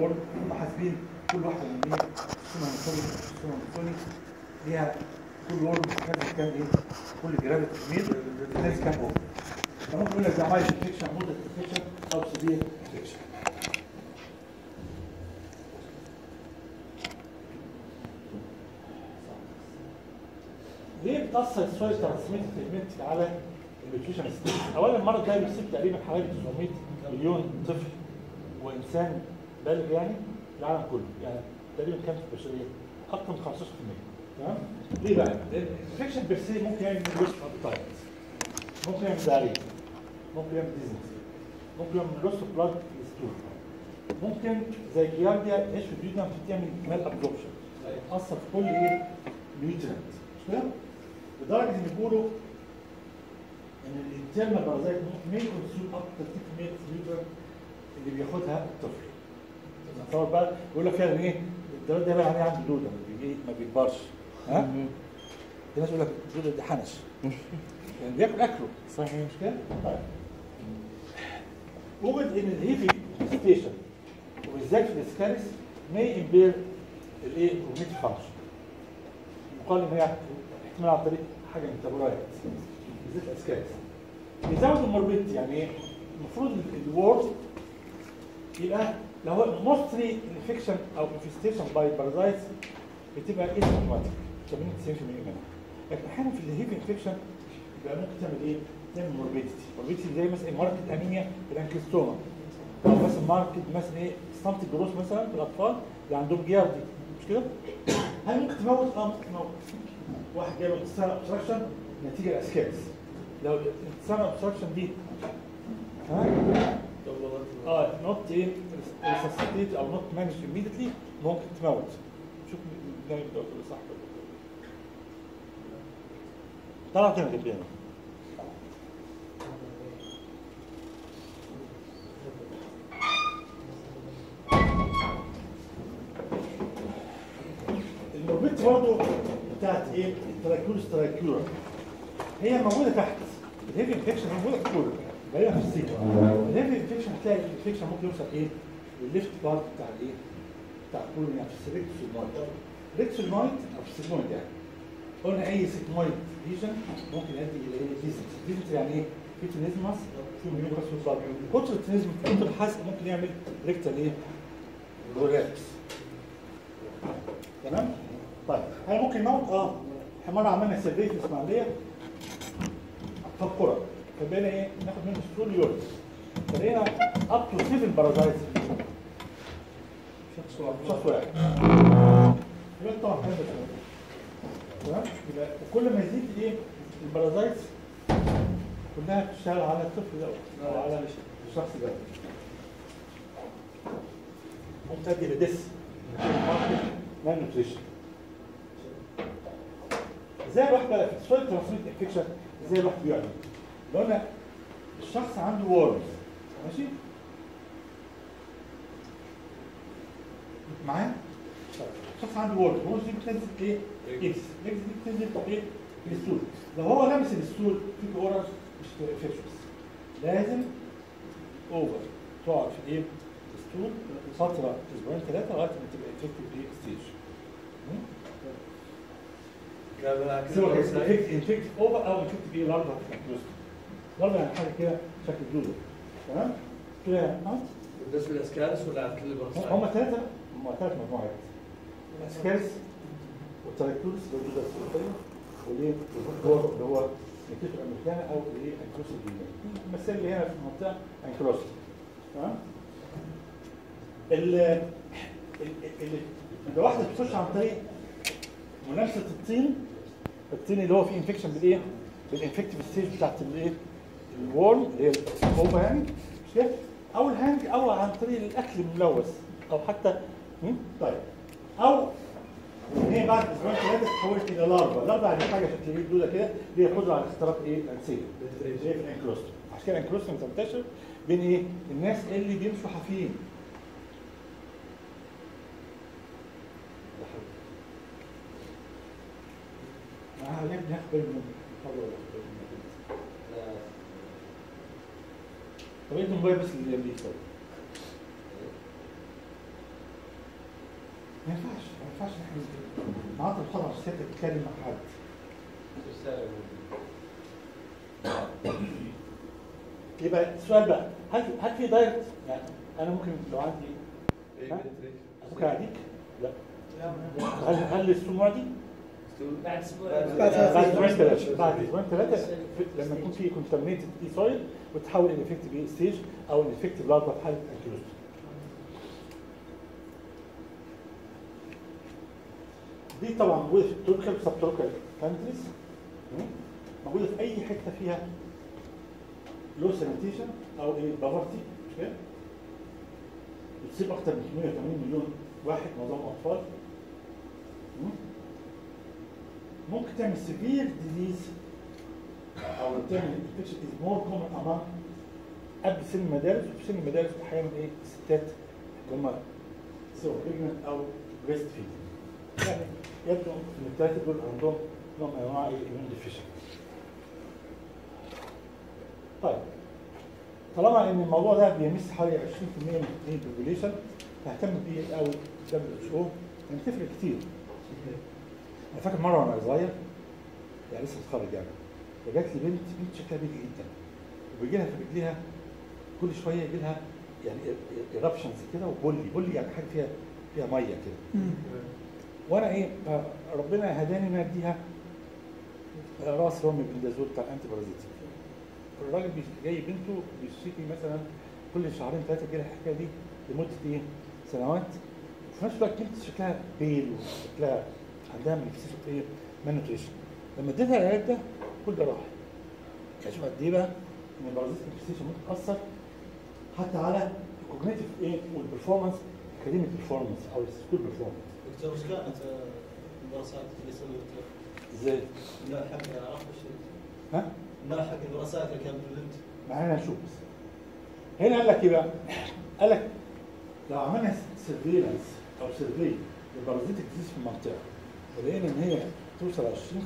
وورد هم حاسبين كل واحده من ايه سوما ميثودي سوما ميثودي ليها كل وورد كان كان ايه كل جرافيتي ميل لازم كام وورد فممكن يقول لك ده مايل انفكشن موديل انفكشن او سيفير انفكشن ليه بتأثر السويل ترانسميت فيجمنت على النيوتريشن ستيت؟ أولا المرض ده بيصيب تقريبا حوالي 900 مليون طفل وإنسان بالغ يعني في العالم كله، يعني تقريبا كام في البشرية؟ أكثر من 15% تمام؟ ليه بقى؟ لأن الانفكشن بيرسي ممكن يعمل لوس ابيتايت ممكن يعمل داري ممكن يعمل ديزنس ممكن يعمل لوس اوف بلاد ستور ممكن زي جيارديا ايش في الديودنا بتعمل مال ابزوربشن تأثر في كل ايه؟ نيوترينت مش كده؟ لدرجه ان بيقولوا ان الانترنال بارازايت ممكن يكونسيوم اب تو 30% نيوترينت اللي بياخدها الطفل. تصور بقى يقول لك يعني ايه؟ الدرجه ده بقى عليه عنده دوده ما بيجي ما بيكبرش ها؟ في ناس يقول لك الدوده دي حنش يعني بياكل اكله صحيح مش كده؟ طيب وجد ان الهيفي ستيشن وبالذات في الاسكارس may impair الايه cognitive function يقال ان هي احتمال عن طريق حاجه من التابولايت بالذات الاسكارس بيزود الموربيدتي يعني ايه؟ المفروض الورد يبقى لو هو موستلي انفكشن او انفستيشن باي بارازايتس بتبقى اسيمتوماتيك 80 90% منها لكن احيانا في الهيفي انفكشن يبقى ممكن تعمل ايه؟ تعمل موربيدتي موربيدتي زي مثلا ماركت انيميا الانكلستوما او مثلا ماركت مثلا ايه ستانت جروس مثلا في الاطفال اللي عندهم جياردي مش كده؟ هل ممكن تموت؟ اه ممكن تموت واحد جايب انتصار ابستراكشن نتيجه الاسكاس لو الانتصار ابستراكشن دي ها اه نوت ايه ريسسيتيت او نوت مانج immediately ممكن تموت شوف ده يبقى صح طلع تاني قدامي الموربيت برضه بتاعت ايه؟ التراكيولوس تراكيورا هي موجوده تحت الهيفي انفكشن موجوده في الكوره غالبا في السيكا الهيفي انفكشن هتلاقي الانفكشن ممكن يوصل ايه؟ للليفت بارت بتاع الايه؟ بتاع الكوره يعني في الريكتوسيجمويد ريكتوسيجمويد او في السيجمويد يعني قلنا اي سيجمويد ليجن ممكن يؤدي الى ايه؟ ديزنس ديزنس يعني ايه؟ في تنزمس في ميوكس في البلد كتر التنزم كتر الحزق ممكن يعمل ريكتال ايه؟ رولابس تمام؟ طيب هل ممكن يموت؟ اه احنا مره عملنا سيرفي في الاسماعيليه في القرى فبقينا ايه ناخد منه ستول يورز فلقينا اب تو 7 بارازايتس شخص واحد شخص واحد يبقى طبعا حاجه تمام يبقى كل ما يزيد ايه البارازايتس كلها بتشتغل على الطفل ده او على الشخص ده ممكن تؤدي لدس مان نوتريشن ازاي الواحد بقى في السويل ترانسميت انفكشن ازاي الواحد بيعمل؟ لو انا الشخص عنده وورمز ماشي؟ معايا؟ طيب الشخص عنده وورمز وورمز دي بتنزل ايه؟ اكس اكس دي بتنزل ايه؟ في الستول لو هو لابس الستول في اورنج مش انفكشنز لازم اوفر تقعد في ايه؟ الستول فتره اسبوعين ثلاثه لغايه ما تبقى افكتيف ايه ستيج سواء كانت انفكت اوفر او انفكت بيه لارفا لارفا يعني حاجه كده شكل جوده تمام كده ها بالنسبه للاسكارس ولا على كل البرصات؟ هم ثلاثه هم ثلاث مجموعات الاسكارس والتراكتورس اللي هو الجوده السلطيه والايه هو اللي هو الكتف الامريكاني او الايه انكروس الجيني المثال اللي هنا في المنطقه انكروس تمام ال ال لو واحده بتخش عن طريق ملامسه الطين الطين اللي هو فيه انفكشن بالايه؟ بالانفكتيف ستيج بتاعت الايه؟ الورم اللي هي الكوبا يعني مش كده؟ او الهانج او عن طريق الاكل الملوث او حتى هم؟ طيب او ان هي بعد اسبوعين ثلاثه تتحول الى لارفا، لارفا يعني حاجه شكل ايه دوده كده ليها قدره على اختراق ايه؟ الانسيه اللي هي في الانكروستوم عشان كده الانكروستوم بتنتشر بين ايه؟ الناس اللي بيمشوا حافيين معاها ليه بناخد بالنا من المحاضرة ولا ناخد بالنا من المحاضرة؟ طب انت الموبايل بس اللي جنبيك طيب ما ينفعش ما ينفعش احنا نعطل الخطر عشان سيادتك تتكلم مع حد يبقى السؤال بقى هل هل في دايركت يعني انا ممكن لو عندي ممكن اعديك؟ لا هل هل الاسبوع دي؟ بعد اسبوع بعد بعد اسبوعين ثلاثه بعد اسبوعين ثلاثه لما يكون في كونتامينيتد اي سويل وتحول الى افكتيف اي ستيج او الافكتيف لارفا في حاله انكلوز دي طبعا موجوده في التروبيكال سب تروبيكال كانتريز موجوده في اي حته فيها لو سانيتيشن او ايه بافرتي مش كده؟ بتصيب اكثر من 180 مليون واحد معظمهم اطفال م? ممكن تعمل سيفير ديزيز او تعمل انفكشن از مور كومن امام قبل سن المدارس وفي سن المدارس احيانا ايه الستات اللي هم سواء بريجننت او بريست فيدنج يعني يبدو ان الثلاثه دول عندهم نوع من انواع الايمون ديفيشن طيب طالما ان الموضوع ده بيمس حوالي 20% من البوبوليشن فاهتم بيه قوي دبليو اتش او يعني تفرق كتير انا فاكر مره وانا صغير يعني لسه متخرج يعني فجات لي بنت بنت شكلها بيجي جدا وبيجي لها في رجليها كل شويه يجي لها يعني ايربشنز كده وبولي بولي يعني حاجه فيها فيها ميه كده وانا ايه ربنا هداني ان اديها راس رومي بندازول بتاع الانتي بارازيتي الراجل بيش- جاي بنته بيشتكي مثلا كل شهرين ثلاثه كده الحكايه دي لمده ايه سنوات وفي نفس الوقت بنت شكلها بيل وشكلها عندها ميكسيس ايه مانوتريشن لما اديتها العلاج ده كل ده راح يعني شوف قد ايه بقى ان البارازيت ميكسيشن ممكن تاثر حتى على الكوجنيتيف ايه والبرفورمانس اكاديميك برفورمانس او السكول برفورمانس دكتور وش كانت آه، الدراسات اللي سويتها؟ ازاي؟ النوع حق عرفت وش ها؟ النوع حق الدراسات اللي كانت بالبنت معانا نشوف بس هنا قال لك ايه بقى؟ قال لك لو عملنا سيرفيلانس او سيرفي للبارازيتك ديزيز في المنطقه ولقينا ان هي توصل 20%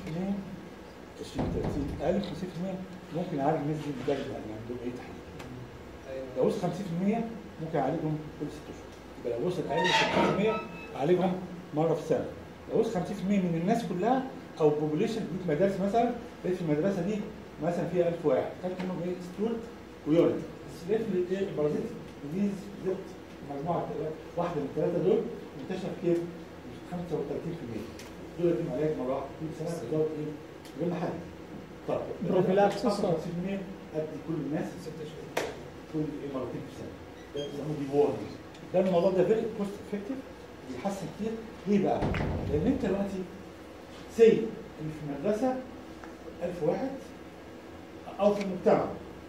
20 30 اقل من 50% ممكن نعالج الناس دي بدرجه يعني عندهم اي تحليل لو وصل 50% ممكن اعالجهم كل ست اشهر يبقى لو وصل اقل من 50% اعالجهم مره في السنه لو وصل 50% من الناس كلها او بوبوليشن دي مدارس مثلا لقيت في المدرسه دي مثلا فيها 1000 واحد خدت منهم ايه ستول ويوريد بس لقيت في ايه البارازيت ديزيز زبط مجموعه واحده من الثلاثه دول انتشر كيف 35% دول يتم علاج مره واحده كل سنه بتزود ايه غير محلي طب بروفيلاكسيس 55% ادي كل الناس ست اشهر كل ايه مرتين في السنه ده بيسموه دي وورنينج ده الموضوع ده فيري كوست افكتيف بيحسن كتير ليه بقى؟ لان انت دلوقتي سي ان في المدرسه 1000 واحد او في المجتمع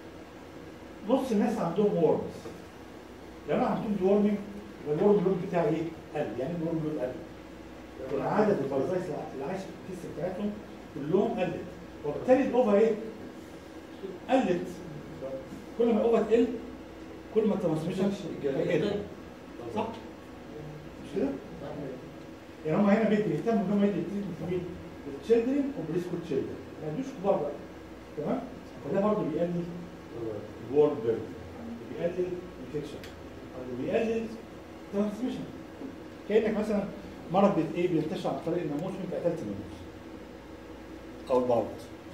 نص الناس عندهم وورمز لو انا عندهم وورمنج يبقى الورم لود بتاعي ايه؟ قل يعني الورم لود قل يبقى عدد البارازايتس اللي عايشه في الكيس بتاعتهم كلهم قلت وبالتالي الاوفا ايه؟ قلت كل ما الاوفا تقل كل ما الترانسميشن يقل صح؟ مش كده؟ يعني هم هنا بيت- بيهتموا ان هم يدوا تريتمنت مين؟ للتشيلدرن وبريسكول تشيلدرن ما يدوش كبار بقى تمام؟ فده برضه بيقلل الورم بيرد بيقلل الانفكشن بيقلل ترانسميشن كانك مثلا مرض بيت ايه بينتشر عن طريق الناموس وانت قتلت الناموس او البارد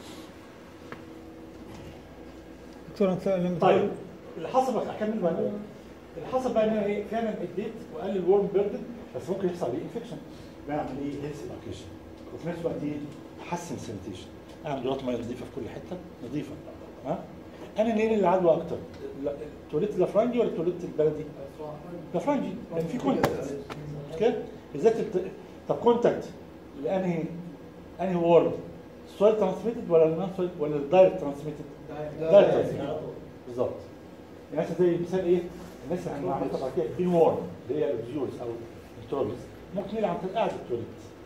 دكتور انت لما طيب تقول اللي حصل بقى اكمل بقى الأول. اللي حصل بقى ان انا ايه فعلا اديت وقلل الورم بيردن بس ممكن يحصل عليه انفكشن بعمل ايه هيلث ادوكيشن وفي نفس الوقت ايه احسن سانيتيشن اعمل دورات ميه نظيفه في كل حته نظيفه ها انا منين اللي عدوى اكتر لا- التوليت الافرنجي ولا التوليت البلدي؟ الافرنجي لان في كونتاكت مش كده؟ بالذات الت- طب كونتاكت لانهي انهي وورد السويل ترانسميتد ولا النون سويل ولا الدايركت ترانسميتد؟ دايركت ترانسميتد بالظبط يعني مثلا زي مثال ايه الناس اللي احنا عملنا بعد كده بين وورم اللي هي الفيوز او الترولز ممكن يلعب في القعده التوليت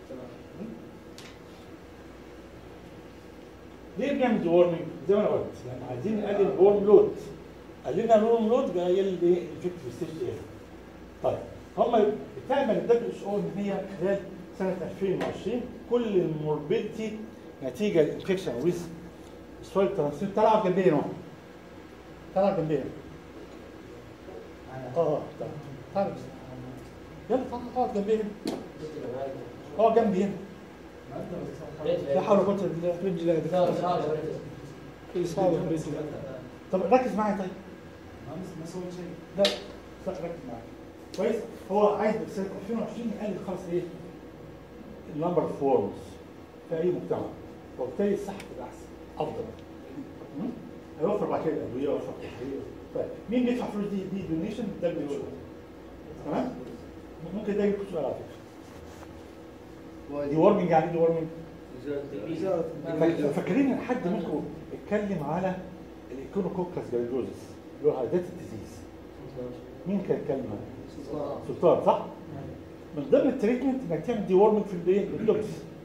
ليه بنعمل دي وورمنج؟ زي ما انا قلت يعني عايزين نقلل الورم لود قللنا الورم لود بقى يقلل ايه الانفكتيف ستيج ايه طيب هم بتعمل الدبليو اتش او ان هي خلال سنه 2020 كل الموربيدتي نتيجه الانفكشن ويز سويل ترانسميت تلعب جنبينا اهو تلعب جنبينا اه اه تعال تعال بس يلا تعال اقعد جنبينا اه جنبي هنا لا حول ولا قوه الا بالله رجل هذا في اصابه في رجل طب ركز معايا طيب لا لا ركز معايا كويس هو عايز سنه 2020 يقلل خالص ايه النمبر اوف وورمز في اي مجتمع وبالتالي الصحه تبقى احسن افضل م? هيوفر بعد كده الادويه ويوفر التحاليل طيب مين بيدفع فلوس دي دي دونيشن ده اللي هو تمام ممكن ده يجيب سؤال على فكره دي وورمنج يعني إيه دي وورمنج فاك- فاكرين ان حد منكم اتكلم على الايكونوكوكس جالجوزس اللي هو هايدات الديزيز مين كان اتكلم عنه؟ سلطان صح؟ من ضمن التريتمنت انك تعمل دي وورمنج في الايه؟ الدوكس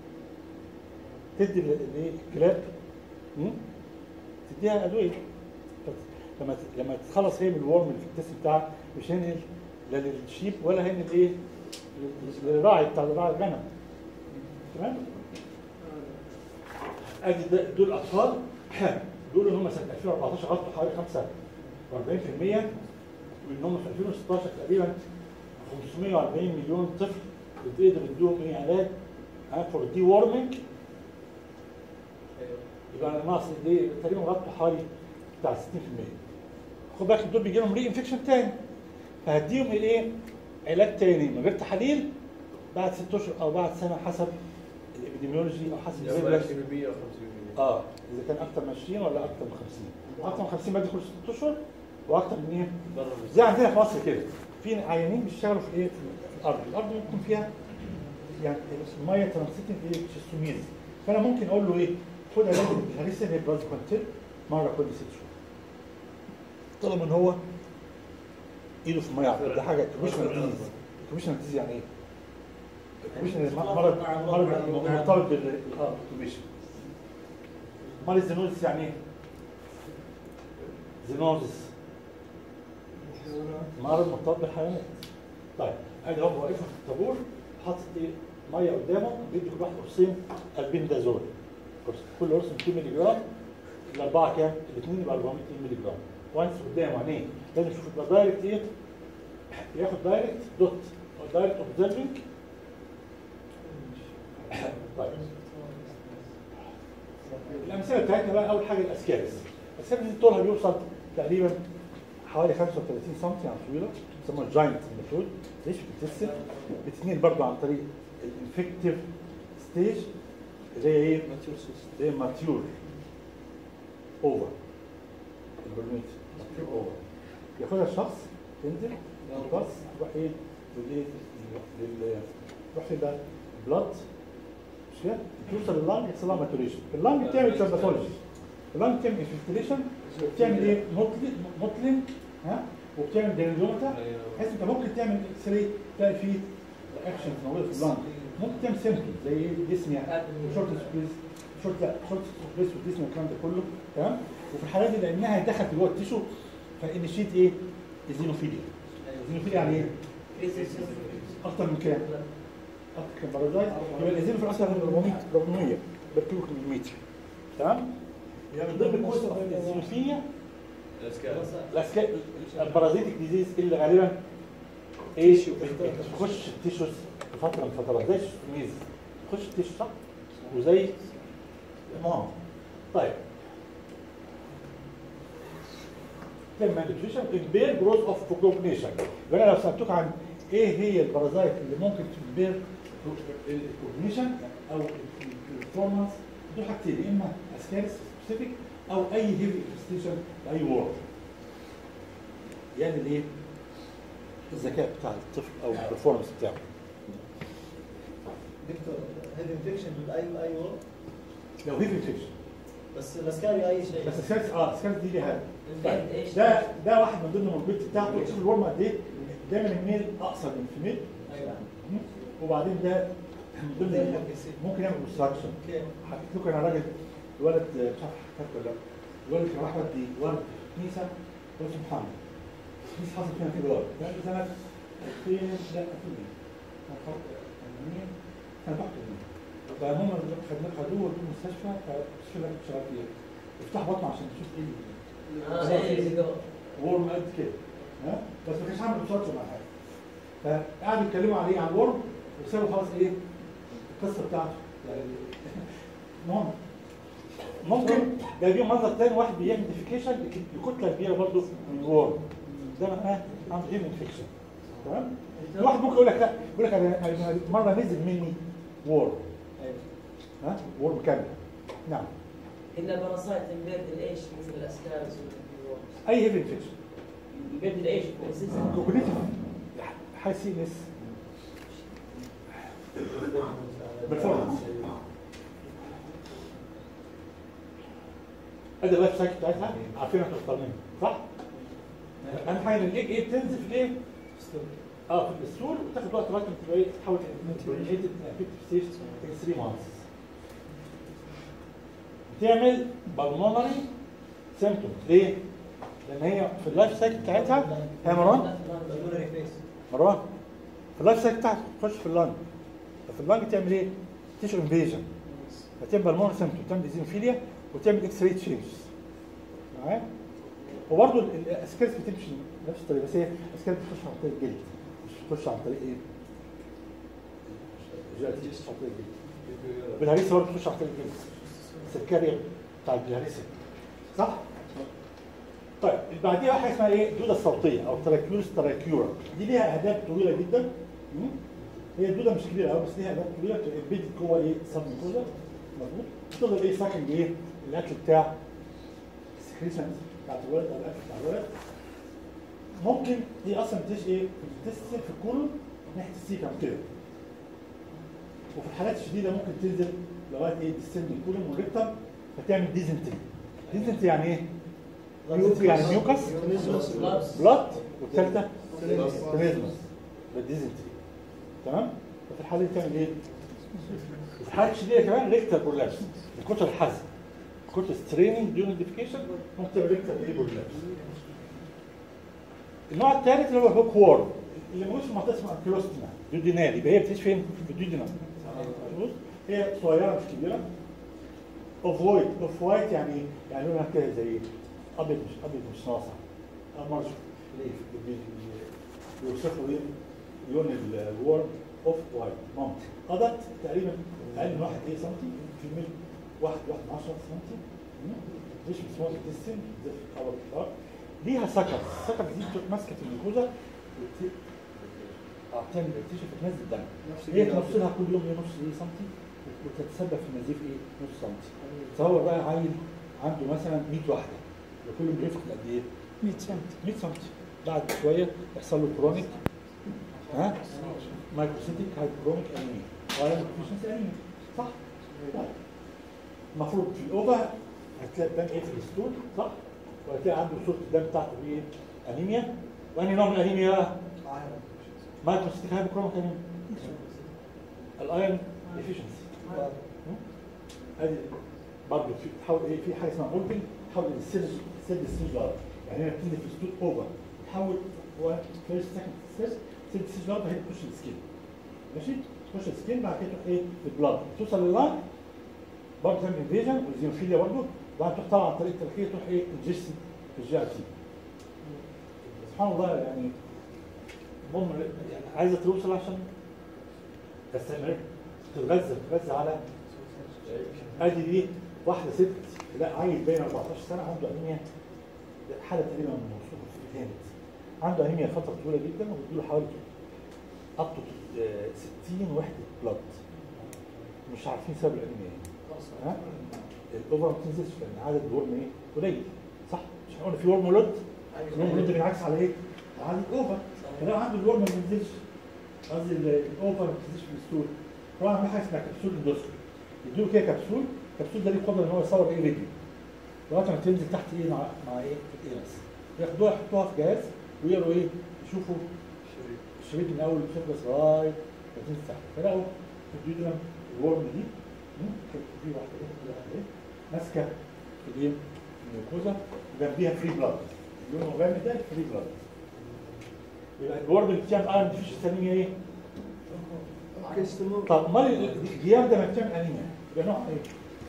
تدي الايه؟ الكلاب م? تديها ادويه لما ت- لما تخلص هي من الورم اللي في الجسم بتاعك مش هينقل لا للشيب ولا هينقل ايه؟ لل- للراعي بتاع راعي الغنم تمام؟ ادي ده- دول اطفال دول ان هم سنه 2014 غطوا حوالي 45% وانهم في 2016 تقريبا 540 مليون طفل بتقدر تديهم ايه علاج فور دي وورمنج يبقى انا ناقص دي تقريبا غطوا حوالي بتاع 60% خد بالك دول بيجي لهم ري انفكشن تاني فهديهم ايه علاج تاني من غير تحاليل بعد ست اشهر او بعد سنه حسب الابيديميولوجي او حسب الريجولار 20% و 50% اه اذا كان اكتر من 20 ولا اكتر من 50 اكتر من 50 بعد يدخل 6 اشهر واكتر من ايه بره زي عندنا في مصر كده في عيانين بيشتغلوا في ايه في الارض الارض ممكن فيها يعني الميه ترانسيتنج ايه شيستوميز فانا ممكن اقول له ايه خد علاج الهريسين هي براز كونتيل مره كل ست شهور طالما ان هو ايده في الميه على طول. ده حاجه كوميشنال ديزيز كوميشنال ديزيز يعني ايه؟ كوميشنال مرض مرض مرتبط بالكوميشن امال الزينوزس يعني ايه؟ زينوزس مرض مرتبط بالحيوانات طيب ادي هو واقف في الطابور حاطط ايه ميه قدامه بيدي كل واحد قرصين البندازول قرص كل قرص 200 مللي جرام الاربعه كام؟ الاثنين يبقى 400 مللي جرام وانس قدامه عينيه لازم يشوف يبقى دايركت ايه؟ ياخد دايركت دوت او دايركت اوبزرفنج طيب الامثله بتاعتنا بقى اول حاجه الاسكارس الاسكارس دي طولها بيوصل تقريبا حوالي 35 سم يعني طويله بيسموها جاينت المفروض ليش بتتسل بتتنقل برضه عن طريق الانفكتيف ستيج اللي هي ايه؟ اللي هي ماتيور اوفر البرميت ماتيور اوفر ياخدها الشخص تنزل الباص تروح ايه؟ للايه؟ لل تروح فين بقى؟ بلاد مش كده؟ توصل لللنج يحصل لها ماتوريشن اللنج بتعمل سيرباتولوجي اللنج بتعمل انفلتريشن بتعمل ايه؟ موتلين موتلين ها وبتعمل جرانيومتر بحيث انت ممكن تعمل اكس راي تلاقي فيه اكشنز موجوده في اللنج ممكن تعمل سيمبتوم زي ايه؟ ديسنيا شورت سبريس شورت لا شورت سبريس والديسنيا والكلام ده كله تمام وفي الحالات دي لانها دخلت جوه التيشو فانيشيت ايه؟ الزينوفيليا الزينوفيليا يعني ايه؟ اكتر من كام؟ اكتر من بارازايت يبقى الازينوفيل اصلا 400 400 بالكيلو مليمتر تمام؟ يبقى من ضمن الكورس الزينوفيليا الاسكا البارازيتك ديزيز اللي غالبا ايه تخش التيشوز في فتره من الفترات زي الشميز تخش التيشو صح وزي المام طيب كلمة مالنيوتريشن امبير جروث اوف كوجنيشن يبقى انا لو سالتوك عن ايه هي البارازايت اللي ممكن تمبير الكوجنيشن او البرفورمانس دول حاجتين يا اما اسكارس سبيسيفيك او اي هيفي انفستيشن لاي وورد يعني الايه الذكاء بتاع الطفل او البرفورمانس بتاعه دكتور هيد انفكشن باي اي وورد لو هيفي انفكشن بس الاسكاري اي شيء بس السكارس اه السكارس دي ليها طيب ايش؟ ده ده واحد من ضمن الموبيلتي بتاعته تشوف الورم قد ايه دايما الميل اقصر من الفيميل ايوه وبعدين ده من ضمن ال- ممكن يعمل اوبستراكشن كيف حكيت لكم انا راجل الولد مش عارف حكيت ولا لا الولد كان راح يودي ورد في كنيسه ولد محمد كنيسه حصل فيها كده ورد كان في سنه 2000 لا 2000 كان خط 80 كان ضغط فهم خدوه خدوه ودوه المستشفى فالمستشفى اللي أنا كنت شغال فيها افتح بطنه عشان تشوف ايه اللي- اه ايه زي ورم قد كده ها بس ما كانش عامل اوبستراكشن ولا حاجه فقعدوا يتكلموا عليه عن ورم وسابوا خلاص ايه القصه بتاعته يعني المهم ممكن جايبين منظر تاني واحد بيعمل ديفيكيشن لكتله كبيره برضه من وورم ده معناه عنده ايه انفكشن تمام واحد ممكن يقول لك لا يقول لك انا أنا مره نزل مني وورم ها وورم كامل نعم إلا باراسايت يبدل ايش مثل الاسكارس والورمز اي هيفي انفكشن يبدل ايش كونسيستنت كوجنيتيف حاسينس performance ادي اللايف سايكل بتاعتها عارفينها في القانون صح؟ اهم حاجه ان الايج ايه بتنزل في الايه؟ اه في السور وتاخد وقت لغايه ما تبقى ايه تحاول تبرينيتد في ستيج 3 مانثs تعمل بالمونري سيمتومز ليه؟ لان هي في اللايف سايكل بتاعتها هي مروان pulmonary phase. مروان في اللايف سايكل بتاعتك تخش في اللنج ففي اللنج تعمل ايه؟ تيشو انفيجن هتعمل بالمونري سيمتوم تعمل ديزينفيليا وتعمل اكس راي تشينجز معايا؟ وبرضه ال- الاسكاز بتمشي نفس الطريقه بس هي الاسكاز بتخش عن طريق الجلد مش بتخش عن طريق ايه؟ الجلد بتخش عن طريق الجلد بالهريسه برضه بتخش عن طريق الجلد السكريا بتاع الهريسه صح؟ طيب اللي بعديها حاجه اسمها ايه؟ الدوده الصوتيه او تراكيوس تراكيورا دي ليها اهداف طويله جدا مم؟ هي الدوده مش كبيره قوي بس ليها اهداف طويله بتبقى جوه ايه؟ سب ميكوزا مظبوط؟ تفضل ايه ساكن ايه؟ الاكل بتاع السكريشنز بتاعت الولد او الاكل بتاع الولد ممكن دي اصلا بتش ايه؟ بتسلك في الكولون ناحيه السيكم كده وفي الحالات الشديده ممكن تنزل لغايه ايه؟ تستند الكولون والريكتم فتعمل ديزنتري ديزنتري يعني ايه؟ ميوكس يعني ميوكس بلاد والثالثه تنزمس بالديزنتري تمام وفي الحاله دي تعمل ايه؟ في الحالات الشديده كمان ريكتر برولابس من كتر الحزن من كتر ستريننج ديون ديفيكيشن ممكن تعمل ريكتر ايه برولابس النوع الثالث اللي هو هوك وورم اللي موجود في منطقه اسمها كلوستنا دودينال يبقى هي بتعيش فين؟ في الدودينال مظبوط؟ هي صغيره مش كبيره اوف وايت اوف وايت يعني يعني لونها كده زي ابيض مش ابيض مش ناصع امر بيوصفوا ايه لون الورم اوف وايت ممكن قضت تقريبا اقل من 1 ايه سنتي في ميل 1 1 10 سنتي مش مسموح تستن زي في الخبر بتاعك ليها سكر السكر دي بتبقى ماسكه في الميكوزا وت- اه تعمل تكتشف تنزل دم هي تنص لها كل يوم نص ايه سنتي وتتسبب في نزيف ايه نص سنتي تصور بقى عيل عنده مثلا 100 واحده وكل يوم بيفقد قد ايه 100 سم 100 سم بعد شويه يحصل له كرونيك ها مايكروسيتيك هايبرونيك انيميا ولا ديفيشنسي انيميا صح؟ طيب. المفروض في الاوفا هتلاقي الدم ايه في الستول صح؟ وهتلاقي عنده صوره الدم بتاعته ايه؟ انيميا وانهي نوع من الانيميا بقى؟ مايكروسيتيك هايبرونيك انيميا الايرون ديفيشنسي ادي برضه في تحول ايه في حاجه اسمها مولتنج تحول السيل سيل السيجار يعني هي بتنزل في ستول اوفر تحول هو فيرست سكند سيل سيل السيجار هي بتخش السكين ماشي تخش السكين بعد كده تروح ايه في البلاد توصل لللاين برضه تعمل انفيجن والزيوفيليا برضه بعد تروح طالعه عن طريق التركيه تروح ايه انجستد في الجي ار تي سبحان الله يعني المهم يعني عايزه توصل عشان تستمر تتغذى تتغذى على ادي دي واحده ست لا عيل بين 14 سنه عنده انيميا حاله تقريبا من موصوفه في الهند عنده انيميا فتره طويله جدا وبيديله حوالي اب تو 60 وحده بلاد مش عارفين سبب الانيميا ايه ها الاوفر ما بتنزلش لان عدد الورم ايه قليل صح مش هنقول في ورم لود الورم لود بينعكس على ايه؟ على الاوفر فلو عنده الورم ما بينزلش قصدي ال- الاوفر ما بتنزلش في الستول طبعا في حاجه اسمها كبسول اندوسكوبي يديله كده كبسول الكبسول ده ليه قدره ان هو يصور ايه رجله لغايه ما تنزل تحت ايه مع مع ايه الايرس ياخدوها يحطوها في جهاز ويقروا ايه يشوفوا الشريط من اول الفكرة لغايه ما تنزل تحت فلقوا في الديودرم الورم دي مم، كانت في واحده ايه في واحده ايه ماسكه في الايه الميوكوزا وجنبيها فري بلاد اللون الغامق ده فري بلاد يبقى الورم اللي بتعمل ايرون ديفيشنسي انيميا ايه؟ طب امال الجياب ده ما بتعمل انيميا يبقى نوع ايه؟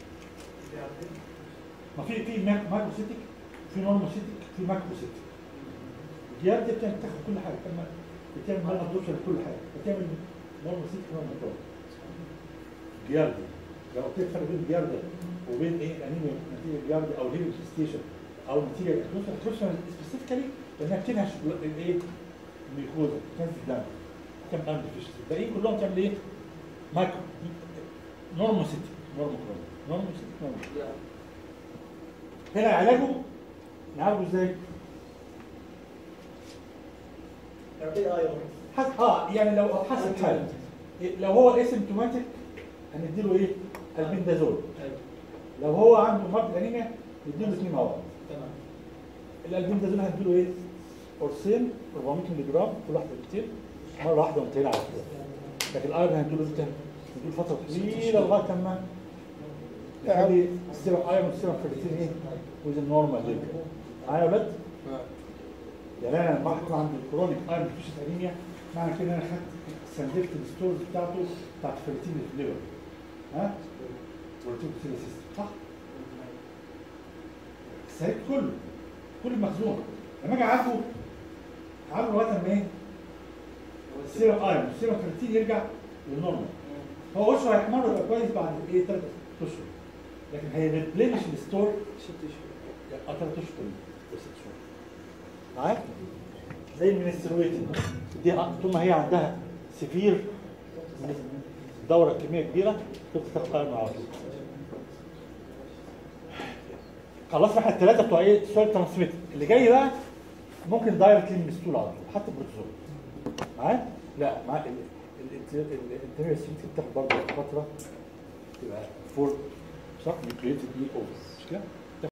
ما في في ماك- ماكروسيتيك في نورموسيتيك في ماكروسيتيك الجياب دي بتعمل تاخد كل حاجه بتعمل بتعمل مال ابدوشن لكل حاجه بتعمل نورمال سيتي نورمال كرونيك جياردي لو قلت لك فرق بين الجياردي وبين ايه انيميا نتيجه جياردي او هيليو ستيشن او نتيجه كروشن سبيسيفيكالي لانها بتنهش الايه الميكوزا كانت الدم كم ام ديفيشنسي الباقيين كلهم تعمل ايه؟ مايكرو نورمال سيتي نورمال كرونيك نورمال سيتي نورمال هنا علاجه نعالجه ازاي؟ تعطيه ايرون حسب اه يعني لو حسب حاله إيه، لو هو اسيمتوماتيك هنديله ايه؟ البندازول ايوه لو هو عنده مرض الانيميا نديله اثنين مع بعض تمام الالبندازول هنديله ايه؟ قرصين 400 مللي جرام كل واحده بكتير مره واحده و200 على كده لكن الايرون هنديله امتى؟ هنديله فتره طويله لغايه اما يخلي السيرم ايرون والسيرم فيرتين ايه؟ ويز النورمال ليفل معايا يا ولاد؟ يعني انا لما احكم عند الكرونيك ايرون ديفيشنت انيميا معنى كده انا خدت سندلت الستورز بتاعته بتاعت فيرتين في الليفر ها؟ بروتين سيستم صح؟ السريع كله كل المخزون لما اجي اعالجه اعالجه لغايه ما ايه؟ السيرم ايرون السيرم فيرتين يرجع للنورمال هو اشهر هيحمر يبقى كويس بعد ايه ثلاث اشهر لكن هيريبلينش الستور ست شهور اه ثلاث اشهر وست شهور معاك؟ زي المنسترويتنج دي طول ما هي عندها سيفير دورة كمية كبيرة تبقى تاخد ايرون على طول خلصنا احنا الثلاثة بتوع ايه السؤال ترانسميتر اللي جاي بقى ممكن دايركتلي المستول على طول حتى بروتوزول معايا؟ لا مع الانترنال سيتي بتاخد برضه فترة تبقى فور صح نيوكليتد اي اوفر مش كده؟